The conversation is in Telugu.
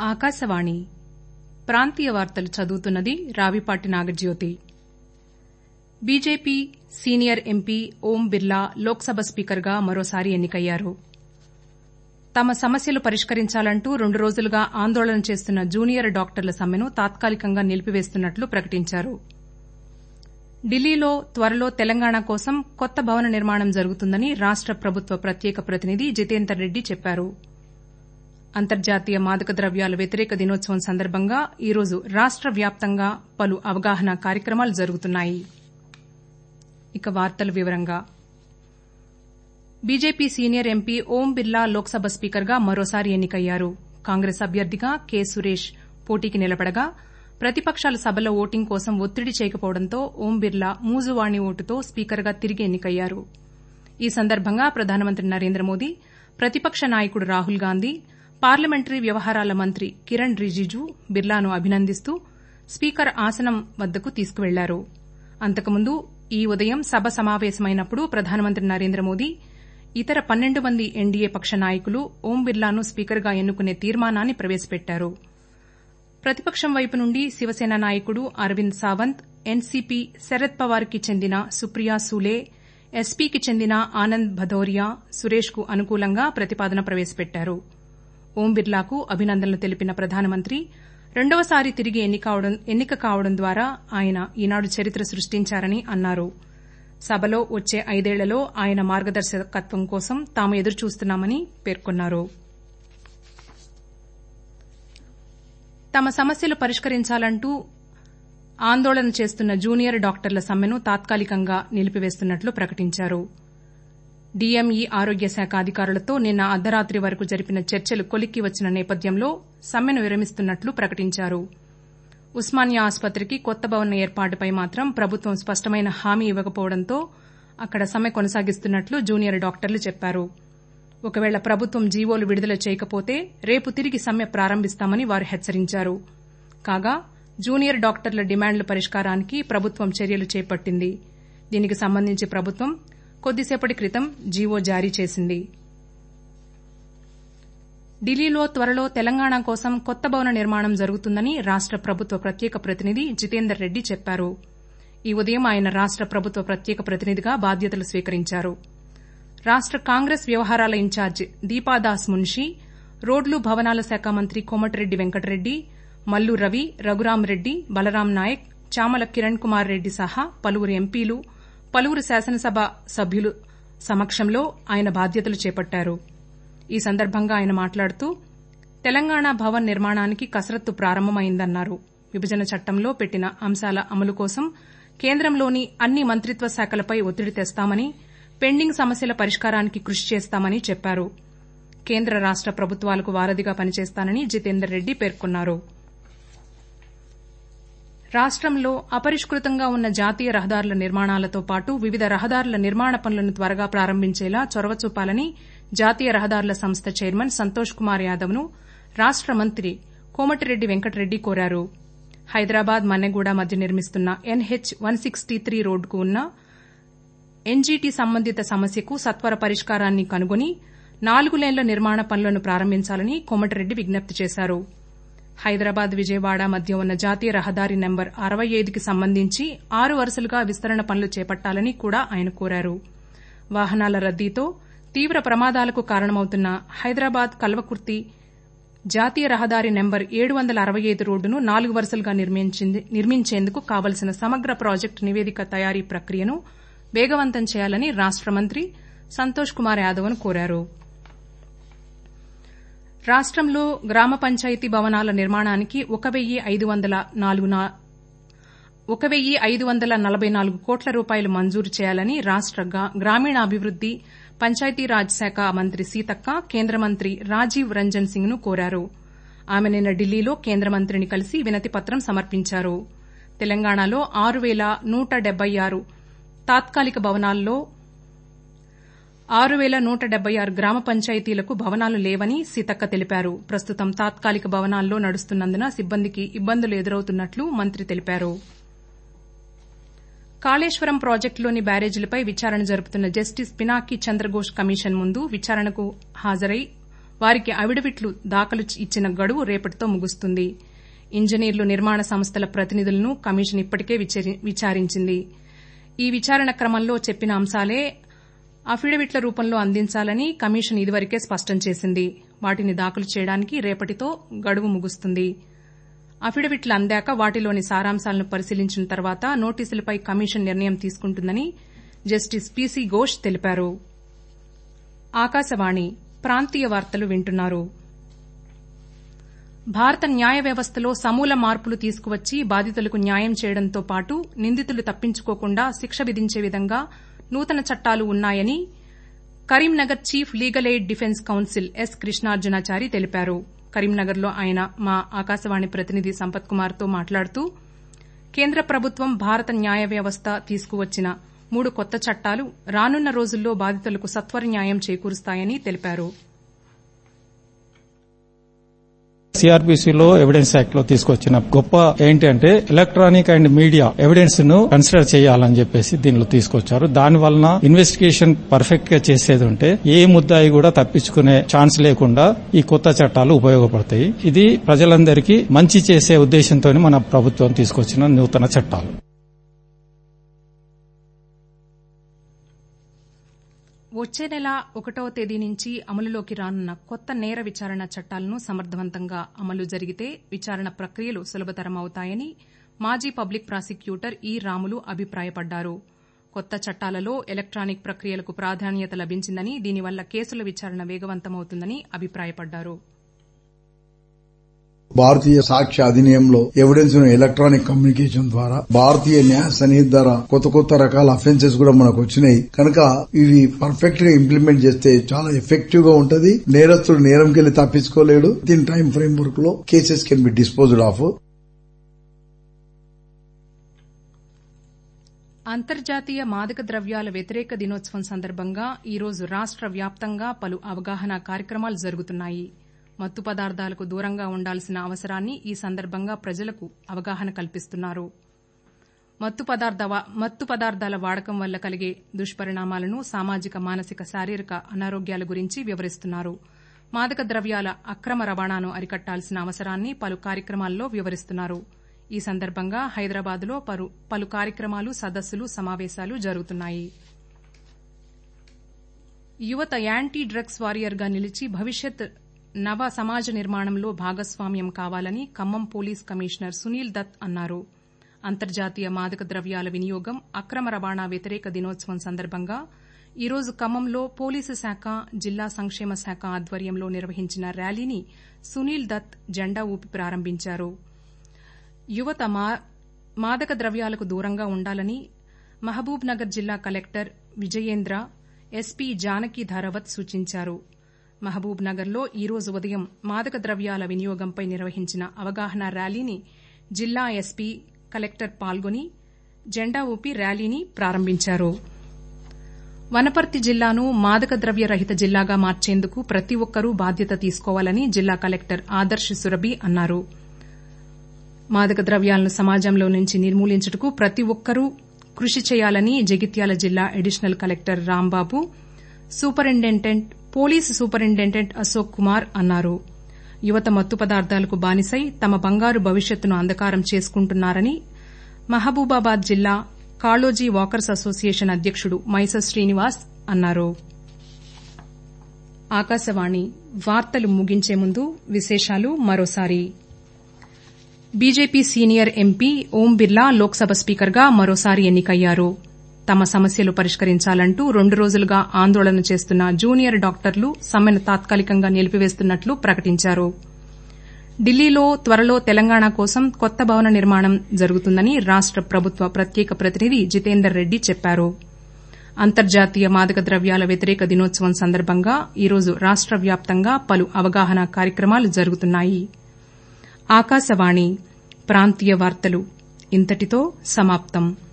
ఆకాశవాణి ప్రాంతీయ వార్తలు చదువుతున్నది Ravipati Nagajyothi BJP senior MP Om Birla Lok Sabha స్పీకర్గా మరోసారి ఎన్నికయ్యారు తమ సమస్యలు పరిష్కరించాలంటూ రెండు రోజులుగా ఆందోళన చేస్తున్న జూనియర్ డాక్టర్ల సమ్మెను తాత్కాలికంగా నిలిపివేస్తున్నట్లు ప్రకటించారు ఢిల్లీలో త్వరలో తెలంగాణ కోసం కొత్త భవన నిర్మాణం జరుగుతుందని రాష్ట ప్రభుత్వ ప్రత్యేక ప్రతినిధి జితేందర్ రెడ్డి చెప్పారు అంతర్జాతీయ మాదక ద్రవ్యాల వ్యతిరేక దినోత్సవం సందర్భంగా ఈరోజు రాష్ట వ్యాప్తంగా పలు అవగాహన కార్యక్రమాలు జరుగుతున్నాయి BJP senior MP Om Birla Lok Sabha స్పీకర్గా మరోసారి ఎన్నికయ్యారు కాంగ్రెస్ అభ్యర్థిగా కె సురేష్ పోటీకి నిలబడగా ప్రతిపక్షాలు సభలో ఓటింగ్ కోసం ఒత్తిడి చేయకపోవడంతో ఓం బిర్లా మూజువాణి ఓటుతో స్పీకర్గా తిరిగి ఎన్నికయ్యారు ఈ సందర్భంగా ప్రధానమంత్రి నరేంద్ర మోదీ ప్రతిపక్ష నాయకుడు రాహుల్ గాంధీ పార్లమెంటరీ వ్యవహారాల మంత్రి కిరణ్ రిజిజు బిర్లాను అభినందిస్తూ స్పీకర్ ఆసనం వద్దకు తీసుకువెళ్లారు అంతకుముందు ఈ ఉదయం సభ సమావేశమైనప్పుడు ప్రధానమంత్రి నరేంద్ర మోదీ ఇతర పన్నెండు మంది ఎన్డీఏ పక్ష నాయకులు ఓం బిర్లాను స్పీకర్గా ఎన్నుకునే తీర్మానాన్ని ప్రవేశపెట్టారు ప్రతిపక్షం వైపు నుండి శివసేన నాయకుడు అరవింద్ సావంత్ ఎన్సీపీ శరద్ పవార్కి చెందిన సుప్రియా సూలే ఎస్పీకి చెందిన ఆనంద్ భదౌరియా సురేష్కు అనుకూలంగా ప్రతిపాదన ప్రవేశపెట్టారు ఓం బిర్లాకు అభినందనలు తెలిపిన ప్రధానమంత్రి రెండవసారి తిరిగి ఎన్నిక కావడం ద్వారా ఆయన ఈనాడు చరిత్ర సృష్టించారని అన్నారు సభలో వచ్చే ఐదేళ్లలో ఆయన మార్గదర్శకత్వం కోసం తాము ఎదురుచూస్తున్నామని పేర్కొన్నారు తమ సమస్యలు పరిష్కరించాలంటూ ఆందోళన చేస్తున్న జూనియర్ డాక్టర్ల సమ్మెను తాత్కాలికంగా నిలిపివేస్తున్నట్లు ప్రకటించారు డీఎంఈ ఆరోగ్య శాఖ అధికారులతో నిన్న అర్దరాత్రి వరకు జరిపిన చర్చలు కొలిక్కి వచ్చిన నేపథ్యంలో సమ్మెను విరమిస్తున్నట్లు ప్రకటించారు ఉస్మానియా ఆసుపత్రికి కొత్త భవన ఏర్పాటుపై మాత్రం ప్రభుత్వం స్పష్టమైన హామీ ఇవ్వకపోవడంతో అక్కడ సమ్మె కొనసాగిస్తున్నట్లు జూనియర్ డాక్టర్లు చెప్పారు ఒకవేళ ప్రభుత్వం జీవోలు విడుదల చేయకపోతే రేపు తిరిగి సమ్మె ప్రారంభిస్తామని వారు హెచ్చరించారు కాగా జూనియర్ డాక్టర్ల డిమాండ్ల పరిష్కారానికి ప్రభుత్వం చర్యలు చేపట్టింది దీనికి సంబంధించి ప్రభుత్వం కొద్దిసేపటి క్రితం జీవో జారీ చేసింది ఢిల్లీలో త్వరలో తెలంగాణ కోసం కొత్త భవన నిర్మాణం జరుగుతుందని రాష్ట ప్రభుత్వ ప్రత్యేక ప్రతినిధి జితేందర్ రెడ్డి చెప్పారు ఈ ఉదయం ఆయన రాష్ట ప్రభుత్వ ప్రత్యేక ప్రతినిధిగా బాధ్యతలు స్వీకరించారు రాష్ట కాంగ్రెస్ వ్యవహారాల ఇన్ఛార్జి దీపాదాస్ మున్షీ రోడ్లు భవనాల శాఖ మంత్రి కోమటిరెడ్డి వెంకటరెడ్డి మల్లు రవి రఘురాంరెడ్డి బలరాం నాయక్ చామల కిరణ్ కుమార్ రెడ్డి సహా పలువురు ఎంపీలు పలువురు శాసనసభ సభ్యుల సమక్షంలో ఆయన బాధ్యతలు చేపట్టారు ఈ సందర్భంగా ఆయన మాట్లాడుతూ తెలంగాణ భవన్ నిర్మాణానికి కసరత్తు ప్రారంభమైందన్నారు విభజన చట్టంలో పెట్టిన అంశాల అమలు కోసం కేంద్రంలోని అన్ని మంత్రిత్వ శాఖలపై ఒత్తిడి తెస్తామని పెండింగ్ సమస్యల పరిష్కారానికి కృషి చేస్తామని చెప్పారు కేంద్ర రాష్ట ప్రభుత్వాలకు వారధిగా పనిచేస్తానని జితేందర్ రెడ్డి పేర్కొన్నారు రాష్టంలో అపరిష్కృతంగా ఉన్న జాతీయ రహదారుల నిర్మాణాలతో పాటు వివిధ రహదారుల నిర్మాణ పనులను త్వరగా ప్రారంభించేలా చొరవ చూపాలని జాతీయ రహదారుల సంస్థ చైర్మన్ సంతోష్ కుమార్ యాదవ్ను రాష్ట మంత్రి కోమటిరెడ్డి వెంకటరెడ్డి కోరారు హైదరాబాద్ మన్నెగూడ మధ్య నిర్మిస్తున్న ఎన్హెచ్ వన్ సిక్స్టీ త్రీ రోడ్డుకు ఉన్న ఎన్జీటీ సంబంధిత సమస్యకు సత్వర పరిష్కారాన్ని కనుగొని నాలుగు లేన్ల నిర్మాణ పనులను ప్రారంభించాలని కోమటిరెడ్డి విజ్ఞప్తి చేశారు హైదరాబాద్ విజయవాడ మధ్య ఉన్న జాతీయ రహదారి నెంబర్ అరవై ఐదుకి సంబంధించి ఆరు వరుసలుగా విస్తరణ పనులు చేపట్టాలని కూడా ఆయన కోరారు వాహనాల రద్దీతో తీవ్ర ప్రమాదాలకు కారణమవుతున్న హైదరాబాద్ కల్వకుర్తి జాతీయ రహదారి నెంబర్ ఏడు వందల అరవై ఐదు రోడ్డును నాలుగు వరుసలుగా నిర్మించేందుకు కావలసిన సమగ్ర ప్రాజెక్టు నివేదిక తయారీ ప్రక్రియను వేగవంతం చేయాలని రాష్ట మంత్రి సంతోష్ కుమార్ యాదవ్ను కోరారు రాష్టంలో గ్రామ పంచాయతీ భవనాల నిర్మాణానికి ఒక వెయ్యి ఐదు వందల నాలుగు ఒక వెయ్యి ఐదు వందల నలబై నాలుగు కోట్ల రూపాయలు మంజూరు చేయాలని రాష్ట గ్రామీణాభివృద్ది పంచాయతీరాజ్ శాఖ మంత్రి సీతక్క కేంద్ర మంత్రి రాజీవ్ రంజన్ సింగ్ ను కోరారు ఆమె నిన్న ఢిల్లీలో కేంద్ర మంత్రిని కలిసి వినతిపత్రం సమర్పించారు తెలంగాణలో ఆరు పేల నూట డెబ్బై ఆరు తాత్కాలిక భవనాల్లో ఆరు పేల నూట డెబ్బై ఆరు గ్రామ పంచాయతీలకు భవనాలు లేవని సీతక్క తెలిపారు ప్రస్తుతం తాత్కాలిక భవనాల్లో నడుస్తున్నందున సిబ్బందికి ఇబ్బందులు ఎదురవుతున్నట్లు మంత్రి తెలిపారు కాళేశ్వరం ప్రాజెక్టులోని బ్యారేజీలపై విచారణ జరుపుతున్న జస్టిస్ పినాకి చంద్రఘోష్ కమిషన్ ముందు విచారణకు హాజరై వారికి అఫిడవిట్లు దాఖలు ఇచ్చిన గడువు రేపటితో ముగుస్తుంది ఇంజనీర్లు నిర్మాణ సంస్థల ప్రతినిధులను కమిషన్ ఇప్పటికే విచారించింది ఈ విచారణ క్రమంలో చెప్పిన అంశాలే అఫిడవిట్ల రూపంలో అందించాలని కమిషన్ ఇదివరకే స్పష్టం చేసింది వాటిని దాఖలు చేయడానికి రేపటితో గడువు ముగుస్తుంది అఫిడవిట్లు అందాక వాటిలోని సారాంశాలను పరిశీలించిన తర్వాత నోటీసులపై కమిషన్ నిర్ణయం తీసుకుంటుందని జస్టిస్ పీసీ ఘోష్ తెలిపారు ఆకాశవాణి ప్రాంతీయ వార్తలు వింటున్నారు భారత న్యాయ వ్యవస్థలో సమూల మార్పులు తీసుకువచ్చి బాధితులకు న్యాయం చేయడంతో పాటు నిందితులు తప్పించుకోకుండా శిక్ష విధించే విధంగా నూతన చట్టాలు ఉన్నాయని Karimnagar chief legal aid defence counsel S Krishnarjunachari తెలిపారు కరీంనగర్లో ఆయన మా ఆకాశవాణి ప్రతినిధి సంపత్ కుమార్తో మాట్లాడుతూ కేంద్ర ప్రభుత్వం భారత న్యాయ వ్యవస్థ తీసుకువచ్చిన మూడు కొత్త చట్టాలు రానున్న రోజుల్లో బాధితులకు సత్వర న్యాయం చేకూరుస్తాయని తెలిపారు సిఆర్పిసిలో ఎవిడెన్స్ యాక్ట్ లో తీసుకొచ్చిన గొప్ప ఏంటంటే ఎలక్ట్రానిక్ అండ్ మీడియా ఎవిడెన్స్ ను కన్సిడర్ చేయాలని చెప్పేసి దీనిలో తీసుకొచ్చారు దాని వలన ఇన్వెస్టిగేషన్ పర్ఫెక్ట్ గా చేసేది ఉంటే ఏ ముద్దాయి కూడా తప్పించుకునే ఛాన్స్ లేకుండా ఈ కొత్త చట్టాలు ఉపయోగపడతాయి ఇది ప్రజలందరికీ మంచి చేసే ఉద్దేశంతో మన ప్రభుత్వం తీసుకొచ్చిన నూతన చట్టాలు వచ్చే నెల ఒకటవ తేదీ నుంచి అమలులోకి రానున్న కొత్త నేర విచారణ చట్టాలను సమర్థవంతంగా అమలు జరిగితే విచారణ ప్రక్రియలు సులభతరం అవుతాయని మాజీ పబ్లిక్ ప్రాసిక్యూటర్ ఈ రాములు అభిప్రాయపడ్డారు కొత్త చట్టాలలో ఎలక్ట్రానిక్ ప్రక్రియలకు ప్రాధాన్యత లభించిందని దీనివల్ల కేసుల విచారణ వేగవంతమవుతుందని అభిప్రాయపడ్డారు భారతీయ సాక్ష్య అధినియంలో ఎవిడెన్స్ ను ఎలక్ట్రానిక్ కమ్యూనికేషన్ ద్వారా భారతీయ న్యాయ సన్నిధి ద్వారా కొత్త కొత్త రకాల అఫెన్సెస్ కూడా మనకు వచ్చినాయి కనుక ఇవి పర్ఫెక్ట్ గా ఇంప్లిమెంట్ చేస్తే చాలా ఎఫెక్టివ్ గా ఉంటది నేరస్తుడు నేరంకెళ్లి తప్పించుకోలేడు దీని టైం ఫ్రేమ్ వర్క్ లో cases can be disposed of అంతర్జాతీయ మాదక ద్రవ్యాల వ్యతిరేక దినోత్సవం సందర్భంగా ఈరోజు రాష్ట వ్యాప్తంగా పలు అవగాహన కార్యక్రమాలు జరుగుతున్నాయి మత్తు పదార్థాలకు దూరంగా ఉండాల్సిన అవసరాన్ని ఈ సందర్భంగా ప్రజలకు అవగాహన కల్పిస్తున్నారు మత్తు పదార్థాల వాడకం వల్ల కలిగే దుష్పరిణామాలను సామాజిక మానసిక శారీరక అనారోగ్యాల గురించి వివరిస్తున్నారు మాదక ద్రవ్యాల అక్రమ రవాణాను అరికట్టాల్సిన అవసరాన్ని పలు కార్యక్రమాల్లో వివరిస్తున్నారు ఈ సందర్భంగా హైదరాబాద్లో పలు కార్యక్రమాలు సదస్సులు సమావేశాలు జరుగుతున్నాయి యువత యాంటీ డ్రగ్స్ వారియర్గా నిలిచి భవిష్యత్ నవ సమాజ నిర్మాణంలో భాగస్వామ్యం కావాలని ఖమ్మం పోలీస్ కమిషనర్ సునీల్ దత్ అన్నారు అంతర్జాతీయ మాదక ద్రవ్యాల వినియోగం అక్రమ రవాణా వ్యతిరేక దినోత్సవం సందర్భంగా ఈరోజు ఖమ్మంలో పోలీసు శాఖ జిల్లా సంక్షేమ శాఖ ఆధ్వర్యంలో నిర్వహించిన ర్యాలీని సునీల్ దత్ జెండా ఊపి ప్రారంభించారు యువత మాదక ద్రవ్యాలకు దూరంగా ఉండాలని మహబూబ్ నగర్ జిల్లా కలెక్టర్ విజయేంద్ర ఎస్పీ జానకి ధరవత్ సూచించారు మహబూబ్ నగర్లో ఈరోజు ఉదయం మాదక ద్రవ్యాల వినియోగంపై నిర్వహించిన అవగాహన ర్యాలీని జిల్లా ఎస్పీ కలెక్టర్ పాల్గొని జెండా ఊపి ర్యాలీని ప్రారంభించారు వనపర్తి జిల్లాను మాదక ద్రవ్య రహిత జిల్లాగా మార్చేందుకు ప్రతి ఒక్కరూ బాధ్యత తీసుకోవాలని జిల్లా కలెక్టర్ ఆదర్శ్ సురభి అన్నారు మాదక ద్రవ్యాలను సమాజంలో నుంచి నిర్మూలించుటకు ప్రతి ఒక్కరూ కృషి చేయాలని జగిత్యాల జిల్లా additional collector Rambabu superintendent police superintendent Ashok Kumar అన్నారు యువత మత్తు పదార్థాలకు బానిసై తమ బంగారు భవిష్యత్తును అంధకారం చేసుకుంటున్నారని మహబూబాబాద్ జిల్లా కాళోజీ వాకర్స్ అసోసియేషన్ అధ్యకుడు మైస శ్రీనివాస్ అన్నారు ఆకాశవాణి వార్తలు ముగించే ముందు విశేషాలు మరోసారి BJP senior MP Om Birla Lok Sabha స్పీకర్గా మరోసారి ఎన్నికయ్యారు తమ సమస్యలు పరిష్కరించాలంటూ రెండు రోజులుగా ఆందోళన చేస్తున్న జూనియర్ డాక్టర్లు సమ్మెను తాత్కాలికంగా నిలిపివేస్తున్నట్లు ప్రకటించారు ఢిల్లీలో త్వరలో తెలంగాణ కోసం కొత్త భవన నిర్మాణం జరుగుతుందని రాష్ట ప్రభుత్వ ప్రత్యేక ప్రతినిధి జితేందర్ రెడ్డి చెప్పారు అంతర్జాతీయ మాదక ద్రవ్యాల వ్యతిరేక దినోత్సవం సందర్భంగా ఈరోజు రాష్ట వ్యాప్తంగా పలు అవగాహన కార్యక్రమాలు జరుగుతున్నాయి ఆకాశవాణి ప్రాంతీయ వార్తలు ఇంతటితో సమాప్తం